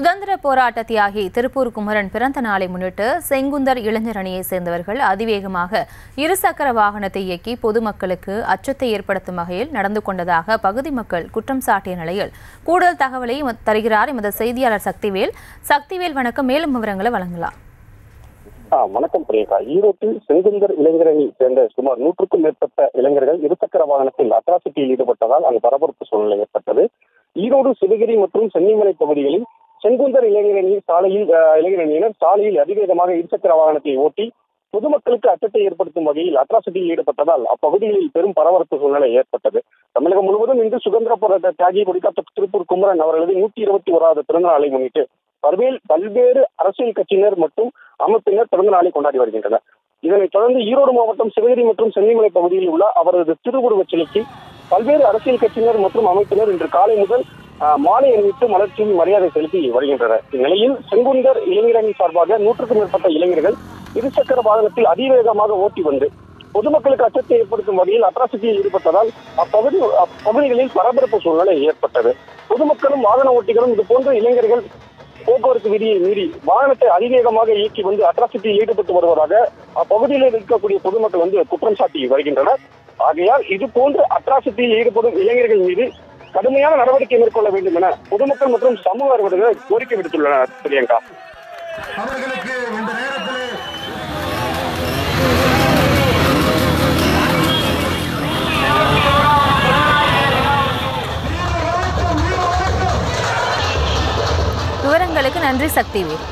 சுதந்திர போராட்ட தியாகி திருப்பூர் குமரன் பிறந்த நாளை முன்னிட்டு செங்குந்தர் இளைஞர் அணியை சேர்ந்தவர்கள் அதிவேகமாக இருசக்கர வாகனத்தை இயக்கி பொதுமக்களுக்கு அச்சத்தை ஏற்படுத்தும் வகையில் நடந்து கொண்டதாக பகுதி மக்கள் குற்றம் சாட்டிய நிலையில் கூடுதல் தகவலை தருகிறார் எமது செய்தியாளர் சக்திவேல் சக்திவேல் வணக்கம் மேலும் விவரங்களை வழங்கலாம் ஆ, வணக்கம் பிரியங்கா ஈரோட்டில் செங்குந்தர் இளைஞரணி சேர்ந்த சுமார் நூற்றுக்கும் மேற்பட்ட இளைஞர்கள் இருசக்கர வாகனத்தில் அட்ராசிட்டியில் ஈடுபட்டதால் அங்கு பரபரப்பு சூழ்நிலை ஏற்பட்டது ஈரோடு சிவகிரி மற்றும் சென்னிமலை பகுதிகளில் செங்குந்தர் இளைஞரணி சாலையில் ஆ, இளைஞரணியினர் சாலையில் அதிவேகமாக இருசக்கர வாகனத்தை ஓட்டி பொதுமக்களுக்கு அச்சத்தை ஏற்படுத்தும் வகையில் அட்ராசிட்டியில் ஈடுபட்டதால் அப்பகுதிகளில் பெரும் பரபரப்பு சூழ்நிலை ஏற்பட்டது தமிழகம் முழுவதும் இன்று சுதந்திர போராட்ட தியாகி கொடிக்காத்த திருப்பூர் குமரன் அவர்களது நூற்றி இருபத்தி ஓராவது பிறந்த நாளை முன்னிட்டு பல்வேறு பல்வேறு அரசியல் கட்சியினர் மற்றும் அமைப்பினர் பிறந்த நாளை கொண்டாடி வருகின்றனர் இதனைத் தொடர்ந்து ஈரோடு மாவட்டம் சிவகிரி மற்றும் சென்னிமலை பகுதியில் உள்ள அவரது திருவுருவச் சிலைக்கு பல்வேறு அரசியல் கட்சியினர் மற்றும் அமைப்பினர் இன்று காலை முதல் ஆஹ், மாலை அணிவித்து மலர்ச்சியில் மரியாதை செலுத்தி வருகின்றனர் இந்நிலையில் செங்குந்தர் இளைஞரணி சார்பாக நூற்றுக்கும் மேற்பட்ட இளைஞர்கள் இருசக்கர வாகனத்தில் அதிவேகமாக ஓட்டி வந்து பொதுமக்களுக்கு அச்சத்தை ஏற்படுத்தும் வகையில் அட்ராசிட்டியில் ஈடுபட்டதால் அப்பகுதி அப்பகுதிகளில் பரபரப்பு சூழ்நிலை ஏற்பட்டது பொதுமக்களும் வாகன ஓட்டிகளும் இது போன்ற இளைஞர்கள் போக்குவரத்து விதியை மீறி வாகனத்தை அதிவேகமாக இயக்கி வந்து அட்ராசிட்டியில் ஈடுபட்டு வருவதாக அப்பகுதியில் இருக்கக்கூடிய பொதுமக்கள் வந்து குற்றம் சாட்டி வருகின்றனர் ஆகையால் இது போன்று அட்ராசிட்டியில் ஈடுபடும் இளைஞர்கள் மீது கடுமையான நடவடிக்கை மேற்கொள்ள வேண்டும் என பொதுமக்கள் மற்றும் சமூக ஆர்வலர்கள் கோரிக்கை விடுத்துள்ளனர் பிரியங்கா அவர்களுக்கு இந்த நேரத்தில் விவரங்களுக்கு நன்றி சக்திவேல்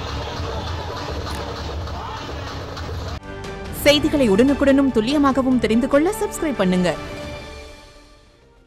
செய்திகளை உடனுக்குடனும் துல்லியமாகவும் தெரிந்து கொள்ள சப்ஸ்கிரைப் பண்ணுங்க